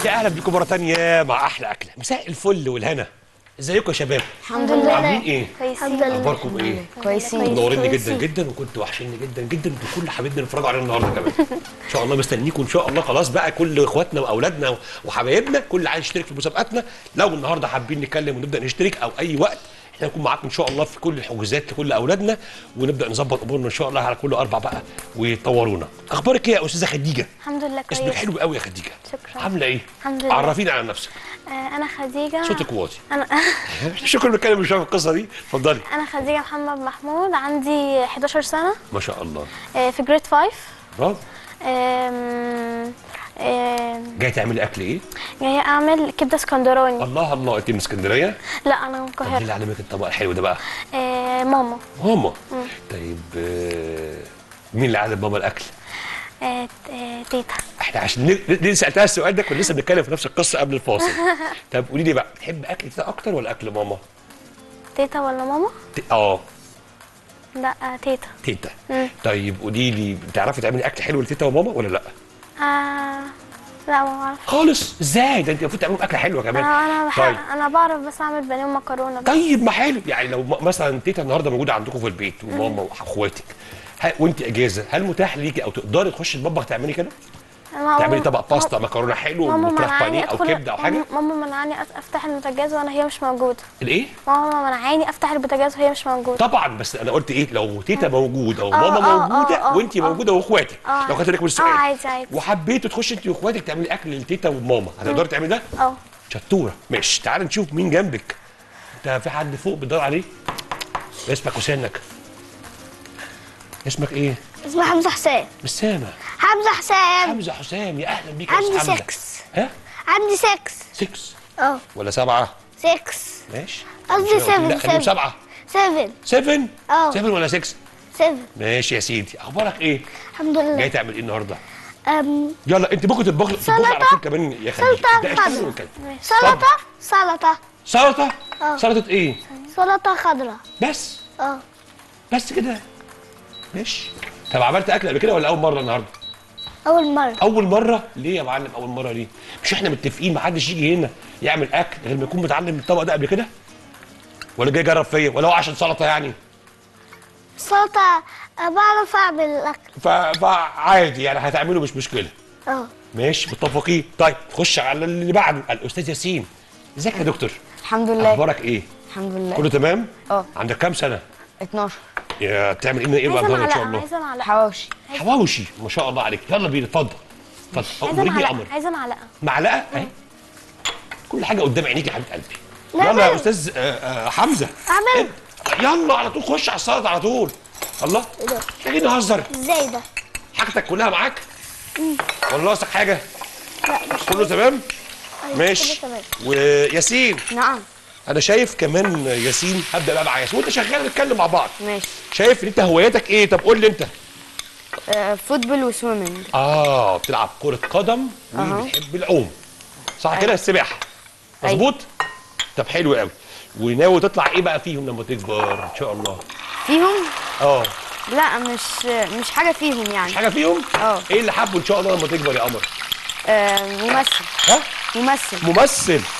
يا اهلا بيكم مره تانية مع احلى اكله مساء الفل والهنا ازيكم يا شباب الحمد لله عاملين ايه الحمد لله اخباركم ايه كويسين منوريني جدا جدا وكنت وحشيني جدا جدا انتوا كل حبايبنا اللي بيتفرجوا علينا النهارده كمان ان شاء الله مستنيكم ان شاء الله خلاص بقى كل اخواتنا واولادنا وحبايبنا كل عايز يشترك في مسابقاتنا لو النهارده حابين نتكلم ونبدا نشترك او اي وقت احنا هنكون معاكم ان شاء الله في كل الحجوزات لكل اولادنا ونبدا نظبط امورنا ان شاء الله على كل اربع بقى ويطورونا اخبارك ايه يا استاذه خديجه الحمد لله كويس اسمك حلو قوي يا خديجه شكرا. عامله ايه الحمد لله. عرفينا على نفسك آه، انا خديجه صوتك واطي انا شكرا بنتكلم مش في القصه دي اتفضلي انا خديجه محمد محمود عندي 11 سنه ما شاء الله آه، في جريد 5 برافو آم، آم، جاي تعملي اكل ايه جايه اعمل كبده اسكندراني الله الله انت من اسكندريه لا انا من طب مين القاهره اللي علمك الطبق الحلو ده بقى آه، ماما ماما طيب آه، مين اللي علم ماما الاكل آه، آه، تيتا احنا عشان ن- ن- سالتها السؤال ده كنا لسه بنتكلم في نفس القصه قبل الفاصل طب قولي لي بقى تحب اكل تيتا اكتر ولا اكل ماما تيتا ولا ماما ت- اه لا آه، تيتا تيتا مم. طيب قولي لي بتعرفي تعملي اكل حلو لتيتا وماما ولا لا آه، لا ما بعرف خالص ازاي ده انت المفروض تعملوا اكله حلوه كمان انا انا بح... طيب انا بعرف بس اعمل بانيه ومكرونه بس طيب ما حلو يعني لو م- مثلا تيتا النهارده موجوده عندكم في البيت وماما واخواتك ه- وانت اجازه هل متاح ليكي او تقدري تخشي المطبخ تعملي كده؟ ماما- تعملي طبق باستا مكرونه حلو ماما وفراخ منعاني بانيه او أدخل- كبده او حاجه ماما منعاني أت- افتح البوتاجاز وانا هي مش موجوده الايه؟ ماما منعاني افتح البوتاجاز وهي مش موجوده طبعا بس انا قلت ايه لو تيتا موجود او آه، ماما آه، موجوده آه، آه، وانت آه. موجوده واخواتك آه. لو خدت بالك من السؤال اه عادي عادي وحبيتوا تخشي انت واخواتك تعملي اكل لتيتا وماما هتقدري تعملي ده؟ اه شطوره ماشي تعال نشوف مين جنبك انت في حد فوق بتدور عليه اسمك وسنك اسمك ايه اسمه حمزة حسين مش سامع حمزة حسين حمزه حسام يا اهلا بيك يا عندي أستاذ حمزه 6 ها عندي 6 6 اه ولا سبعة 6 ماشي قصدي مش أنا قلت لا seven, خليهم seven. سبعة 7 7 اه. 7 ولا 6 7 ماشي يا سيدي اخبارك ايه الحمد جاي لله تعمل ايه النهارده أم يلا انت ممكن تطبخ تطبخ على سلطة. طول كمان يا خديجه سلطة ابدأي اشتغلي خضراء. وكده. سلطة سلطة سلطه اه. سلطه ايه سلطة خضراء بس اه بس كده ماشي طب عملت اكل قبل كده ولا اول مره النهارده أول مرة اول مره ليه يا معلم اول مره ليه مش احنا متفقين ما حدش يجي هنا يعمل اكل غير ما يكون متعلم الطبق ده قبل كده ولا جاي يجرب فيا ولا هو عشان سلطه يعني سلطة أه، بعرف أعمل الأكل ف- فعادي يعني هتعمله مش مشكله اه ماشي متفقين طيب خش على اللي بعده الاستاذ ياسين ازيك يا دكتور الحمد لله اخبارك ايه الحمد لله كله تمام اه. عندك كام سنه 12 يا بتعمل ايه ايه بقى عايزه النهارده ان شاء معلقه الله عايزه معلقه حواوشي حواوشي ما شاء الله عليك يلا بينا اتفضل اتفضل عايزه أمريني يا معلقه قمر عايزه معلقه معلقه اهي كل حاجه قدام عينيك يا حبيب قلبي لا، يلا يا لا. استاذ آه، آه، حمزه أعمل. يلا على طول خش على السلطه على طول الله إيه ده؟ تيجي نهزر ازاي ده؟ حاجتك كلها معاك ولا ناقصك حاجه لا مش كله تمام أيوة، ماشي كله تمام. وياسين نعم انا شايف كمان ياسين هبدا بقى مع ياسين وانت شغال نتكلم مع بعض ماشي شايف ان انت هواياتك ايه طب قول لي انت آه فوتبول وسويمنج اه بتلعب كره قدم أها. وبتحب العوم صح كده السباحه مظبوط طب حلو قوي وناوي تطلع ايه بقى فيهم لما تكبر ان شاء الله فيهم اه لا مش مش حاجه فيهم يعني مش حاجه فيهم اه. ايه اللي حابه ان شاء الله لما تكبر يا قمر آه ممثل ها ممثل ممثل